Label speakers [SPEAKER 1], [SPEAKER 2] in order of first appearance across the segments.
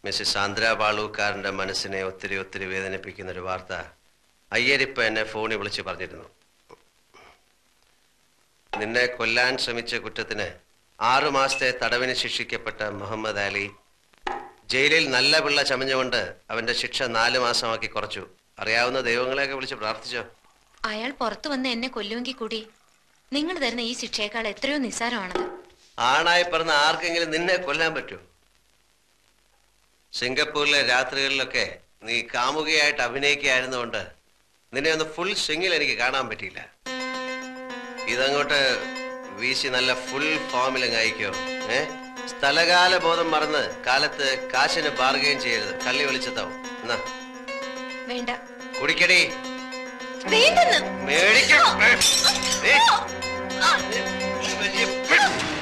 [SPEAKER 1] Mrs Andhra ബാളൂക്കാരൻ്റെ മനസ്സിനെ ഒത്തിരി ഒത്തിരി വേദനിപ്പിക്കുന്ന ഒരു വാർത്ത അയ്യരിപ്പ എന്നെ ഫോണിൽ വിളിച്ച് പറഞ്ഞിരുന്നു നിന്നെ കൊല്ലാൻ ശ്രമിച്ച കുറ്റത്തിന് ആറു മാസത്തെ തടവിന് ശിക്ഷിക്കപ്പെട്ട മുഹമ്മദ് അലി ജയിലിൽ നല്ല പിള്ള ചമഞ്ഞുകൊണ്ട് അവന്റെ ശിക്ഷ നാല് മാസമാക്കി കുറച്ചു അറിയാവുന്ന ദൈവങ്ങളെയൊക്കെ വിളിച്ച് പ്രാർത്ഥിച്ചോ
[SPEAKER 2] അയാൾ പുറത്തു വന്ന് എന്നെ കൊല്ലുമെങ്കിൽ കൂടി നിങ്ങൾ തരുന്ന ഈ ശിക്ഷയേക്കാൾ എത്രയോ നിസ്സാരമാണത്
[SPEAKER 1] ആണായി പറഞ്ഞ ആർക്കെങ്കിലും നിന്നെ കൊല്ലാൻ പറ്റുമോ സിംഗപ്പൂരിലെ രാത്രികളിലൊക്കെ നീ കാമുകയായിട്ട് അഭിനയിക്കുകയായിരുന്നുകൊണ്ട് നിന്നെ ഒന്ന് ഫുൾ സ്വിങ്ങിൽ എനിക്ക് കാണാൻ പറ്റിയില്ല ഇതങ്ങോട്ട് വീശി നല്ല ഫുൾ ഫോമിലങ്ങ് അയക്കോ ഏ സ്ഥലകാല ബോധം മറന്ന് കാലത്ത് കാശിന് ബാർഗെയിൻ ചെയ്യരുത് കള്ളി വിളിച്ചതാവും എന്നാ
[SPEAKER 2] വേണ്ട
[SPEAKER 1] കുടിക്കടി
[SPEAKER 2] വേണ്ടെന്ന്
[SPEAKER 1] മേടിക്കാം ഏ, വലിയ പെ-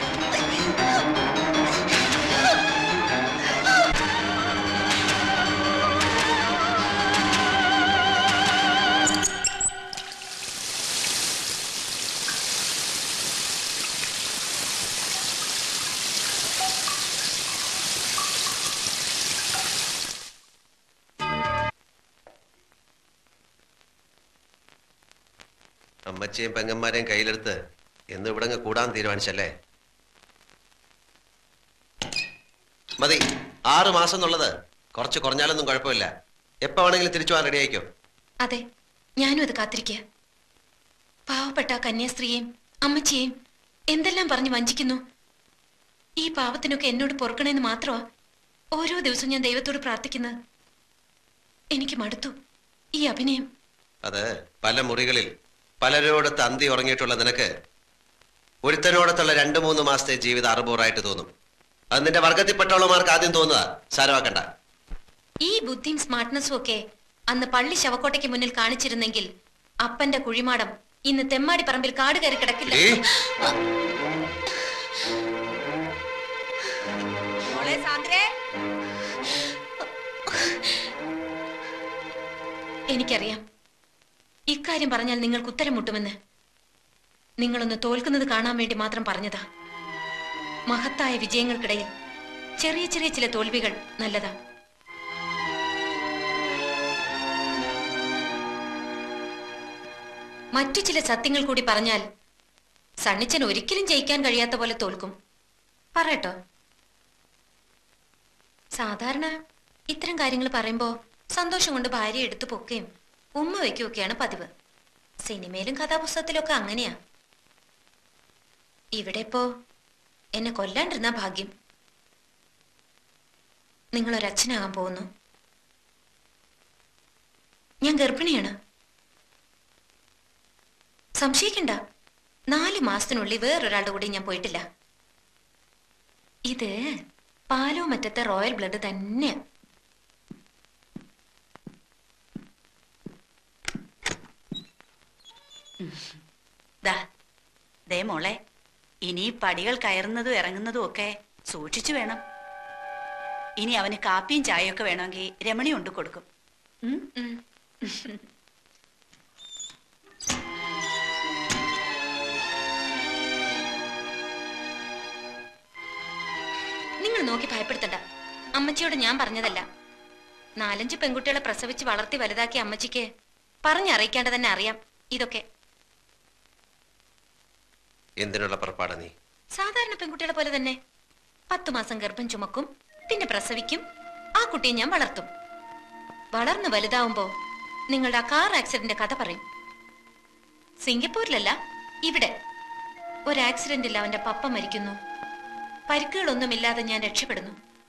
[SPEAKER 1] അമ്മച്ചിയും പെങ്ങന്മാരെയും കയ്യിലെടുത്ത് എന്ന് ഇവിടെ അങ്ങ് കൂടാൻ തീരുമാനിച്ചല്ലേ മതി ആറ് മാസം എന്നുള്ളത് കുറച്ച് കുറഞ്ഞാലൊന്നും കുഴപ്പമില്ല എപ്പോ വേണമെങ്കിലും തിരിച്ചു പോകാൻ റെഡി ആയിക്കോ
[SPEAKER 2] അതെ ഞാനും അത് കാത്തിരിക്കുക പാവപ്പെട്ട ആ കന്യാസ്ത്രീയെയും അമ്മച്ചിയെയും എന്തെല്ലാം പറഞ്ഞ് വഞ്ചിക്കുന്നു ഈ പാവത്തിനൊക്കെ എന്നോട് പൊറുക്കണേന്ന് മാത്രമാ ഓരോ ദിവസവും ഞാൻ ദൈവത്തോട് പ്രാർത്ഥിക്കുന്നത് എനിക്ക് മടുത്തു ഈ അഭിനയം
[SPEAKER 1] അത് പല മുറികളിൽ പലരോടത്ത് അന്തി ഉറങ്ങിയിട്ടുള്ള നിനക്ക് ഒരുത്തനോടത്തുള്ള രണ്ട് മൂന്ന് മാസത്തെ ജീവിതം അറുപൂറായിട്ട് തോന്നും അത് നിന്റെ വർഗത്തിൽപ്പെട്ടവളമാർക്ക് ആദ്യം തോന്നുക സാരമാക്കണ്ട
[SPEAKER 2] ഈ ബുദ്ധിയും സ്മാർട്ട്നെസ്സും ഒക്കെ അന്ന് പള്ളി ശവക്കോട്ടയ്ക്ക് മുന്നിൽ കാണിച്ചിരുന്നെങ്കിൽ അപ്പന്റെ കുഴിമാടം ഇന്ന് തെമ്മാടി പറമ്പിൽ കാട് കയറി കിടക്കില്ല
[SPEAKER 1] ഏ?
[SPEAKER 3] മോളെ സാന്ദ്രേ
[SPEAKER 2] എനിക്കറിയാം ഇക്കാര്യം പറഞ്ഞാൽ നിങ്ങൾക്ക് ഉത്തരം മുട്ടുമെന്ന് നിങ്ങളൊന്ന് തോൽക്കുന്നത് കാണാൻ വേണ്ടി മാത്രം പറഞ്ഞതാ മഹത്തായ വിജയങ്ങൾക്കിടയിൽ ചെറിയ ചെറിയ ചില തോൽവികൾ നല്ലതാ മറ്റു ചില സത്യങ്ങൾ കൂടി പറഞ്ഞാൽ സണ്ണിച്ചൻ ഒരിക്കലും ജയിക്കാൻ കഴിയാത്ത പോലെ തോൽക്കും പറയട്ടോ സാധാരണ ഇത്തരം കാര്യങ്ങൾ പറയുമ്പോൾ സന്തോഷം കൊണ്ട് ഭാര്യ എടുത്തു പൊക്കുകയും ഉമ്മ വയ്ക്കുകയൊക്കെയാണ് പതിവ് സിനിമയിലും കഥാപുസ്തകത്തിലൊക്കെ അങ്ങനെയാ ഇവിടെ ഇപ്പോ എന്നെ കൊല്ലാണ്ടിരുന്ന ഭാഗ്യം നിങ്ങളൊരച്ഛനാകാൻ പോകുന്നു ഞാൻ ഗർഭിണിയാണ് സംശയിക്കണ്ട നാല് മാസത്തിനുള്ളിൽ വേറൊരാളുടെ കൂടെ ഞാൻ പോയിട്ടില്ല ഇത് പാലോ മറ്റത്തെ റോയൽ ബ്ലഡ് തന്നെയാ
[SPEAKER 3] ദാ ദേ മോളെ ഇനി ഈ പടികൾ കയറുന്നതും ഇറങ്ങുന്നതും ഒക്കെ സൂക്ഷിച്ചു വേണം ഇനി അവന് കാപ്പിയും ചായയൊക്കെ വേണമെങ്കിൽ രമണി കൊണ്ട് കൊടുക്കും ഉം?
[SPEAKER 2] ഉം. നിങ്ങൾ നോക്കി ഭയപ്പെടുത്തണ്ട അമ്മച്ചിയോട് ഞാൻ പറഞ്ഞതല്ല നാലഞ്ച് പെൺകുട്ടികളെ പ്രസവിച്ച് വളർത്തി വലുതാക്കിയ അമ്മച്ചിക്ക് പറഞ്ഞറിയിക്കാണ്ട് തന്നെ അറിയാം ഇതൊക്കെ
[SPEAKER 1] എന്തിനുള്ള പുറപ്പാടാ നീ
[SPEAKER 2] സാധാരണ പെൺകുട്ടികളെ പോലെ തന്നെ പത്തു മാസം ഗർഭം ചുമക്കും പിന്നെ പ്രസവിക്കും ആ കുട്ടിയെ ഞാൻ വളർത്തും വളർന്നു വലുതാവുമ്പോ നിങ്ങളുടെ ആ കാർ ആക്സിഡന്റ് കഥ പറയും സിംഗപ്പൂരിലല്ല ഇവിടെ ഒരു ആക്സിഡന്റിൽ അവന്റെ പപ്പ മരിക്കുന്നു പരിക്കുകളൊന്നുമില്ലാതെ ഞാൻ രക്ഷപ്പെടുന്നു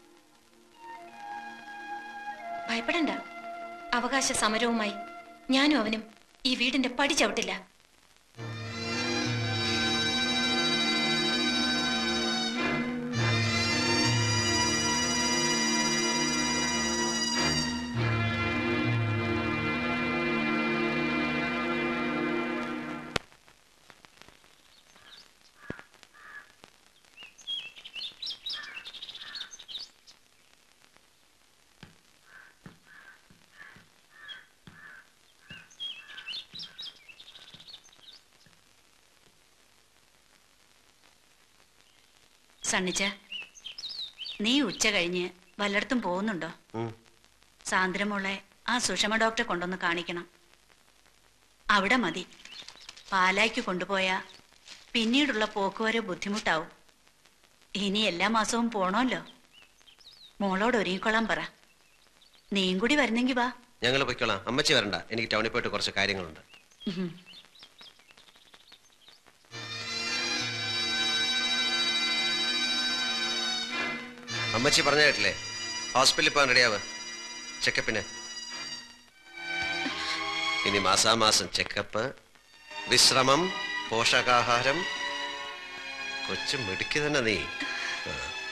[SPEAKER 2] ഭയപ്പെടണ്ട അവകാശ സമരവുമായി ഞാനും അവനും ഈ വീടിന്റെ പടി ചവിട്ടില്ല
[SPEAKER 3] സണ്ണിച്ച നീ ഉച്ച കഴിഞ്ഞ് വല്ലയിടത്തും പോകുന്നുണ്ടോ
[SPEAKER 1] ഉം.
[SPEAKER 3] സാന്ദ്രമോളെ ആ സുഷമ ഡോക്ടറെ കൊണ്ടൊന്ന് കാണിക്കണം അവിടെ മതി പാലായ്ക്ക് കൊണ്ടുപോയാ പിന്നീടുള്ള പോക്ക് വരെ ബുദ്ധിമുട്ടാവും ഇനി എല്ലാ മാസവും പോണമല്ലോ മോളോട് ഒരുങ്ങിക്കൊള്ളാൻ പറ നീയും കൂടി വരുന്നെങ്കി വാ
[SPEAKER 1] ഞങ്ങൾ പൊയ്ക്കോളാം അമ്മച്ചി വരണ്ട എനിക്ക് ടൗണിൽ പോയിട്ട് കുറച്ച് കാര്യങ്ങളുണ്ട്
[SPEAKER 3] ഉഹും.
[SPEAKER 1] അമ്മച്ചി പറഞ്ഞ കേട്ടില്ലേ ഹോസ്പിറ്റലിൽ പോകാൻ റെഡിയാവ് ചെക്കപ്പിന് ഇനി മാസാമാസം ചെക്കപ്പ് വിശ്രമം പോഷകാഹാരം കൊച്ചു മിടുക്കി തന്നെ നീ ആ.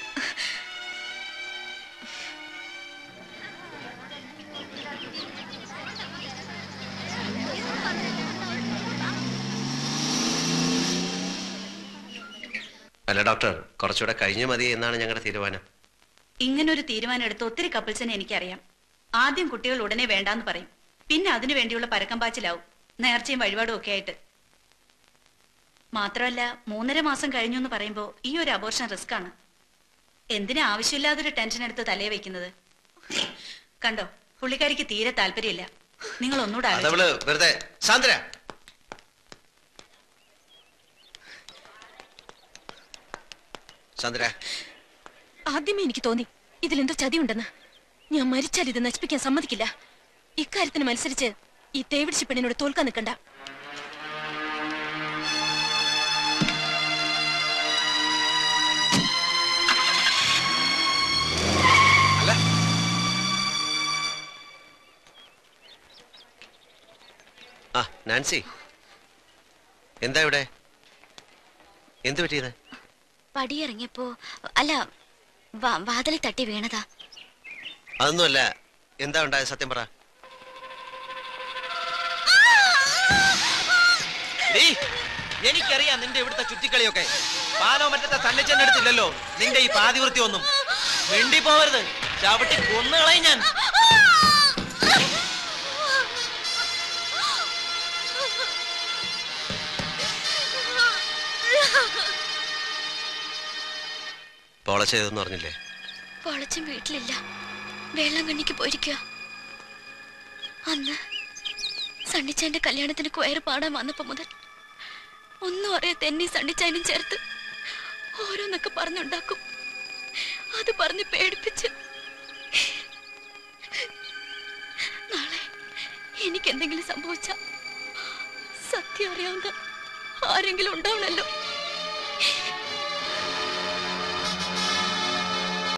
[SPEAKER 1] അല്ല ഡോക്ടർ കുറച്ചുകൂടെ കഴിഞ്ഞു മതി എന്നാണ് ഞങ്ങളുടെ തീരുമാനം
[SPEAKER 3] ഇങ്ങനൊരു തീരുമാനം എടുത്ത ഒത്തിരി കപ്പിൾസിനെ എനിക്കറിയാം ആദ്യം കുട്ടികൾ ഉടനെ വേണ്ടാന്ന് പറയും പിന്നെ അതിനു വേണ്ടിയുള്ള പരക്കം പാച്ചിലാവും നേർച്ചയും വഴിപാടും ഒക്കെ ആയിട്ട് മാത്രമല്ല മൂന്നര മാസം കഴിഞ്ഞു എന്ന് പറയുമ്പോൾ ഈ ഒരു അബോർഷൻ റിസ്ക് ആണ് എന്തിനാ ആവശ്യമില്ലാതൊരു ടെൻഷൻ എടുത്ത് തലയെ വെക്കുന്നത് കണ്ടോ പുള്ളിക്കാരിക്ക് തീരെ താല്പര്യമില്ല നിങ്ങൾ ഒന്നുകൂടെ ആലോചിച്ച്
[SPEAKER 1] അതവള് വെറുതെ സാന്ദ്ര സാന്ദ്ര
[SPEAKER 2] ആദ്യമേ എനിക്ക് തോന്നി ഇതിലെന്തോ ചതിയുണ്ടെന്ന് ഞാൻ മരിച്ചാൽ ഇത് നശിപ്പിക്കാൻ സമ്മതിക്കില്ല ഇക്കാര്യത്തിന് മത്സരിച്ച് ഈ തേവിടിച്ച പെണ്ണിനോട് തോൽക്കാൻ നിൽക്കണ്ട
[SPEAKER 1] അല്ല ആ നാൻസി എന്താ ഇവിടെ എന്ത് പറ്റിയത്
[SPEAKER 4] പടിയിറങ്ങിയപ്പോ അല്ല വാ- വാതിലിൽ തട്ടി വീണതാ
[SPEAKER 1] അതൊന്നുമല്ല എന്താ ഉണ്ടായത് സത്യം പറ
[SPEAKER 5] ഡീ, എനിക്കറിയാം നിന്റെ ഇവിടുത്തെ ചുറ്റിക്കളിയൊക്കെ പാലോ മറ്റത്തെ തണ്ണിച്ചെന്നെ എടുത്തില്ലല്ലോ നിന്റെ ഈ പാതിവൃത്തി ഒന്നും വെണ്ടി പോവരുത് ചവിട്ടി കൊന്നുകളയും ഞാൻ
[SPEAKER 1] പോള ചെയ്തെന്ന് പറഞ്ഞില്ലേ
[SPEAKER 4] പൊളച്ചും വീട്ടിലില്ല വെള്ളം കണ്ണിക്ക് പോയിരിക്കുക അന്ന് സണ്ണിച്ചാന്റെ കല്യാണത്തിന് കൊയറ് പാടാൻ വന്നപ്പോ മുതൽ ഒന്നും അറിയാത്ത എന്നെ സണ്ണിച്ചാനും ചേർത്ത് ഓരോന്നൊക്കെ പറഞ്ഞുണ്ടാക്കും അത് പറഞ്ഞ് പേടിപ്പിച്ച് നാളെ എനിക്ക് എന്തെങ്കിലും സംഭവിച്ച സത്യം അറിയാവുന്ന ആരെങ്കിലും ഉണ്ടാവണല്ലോ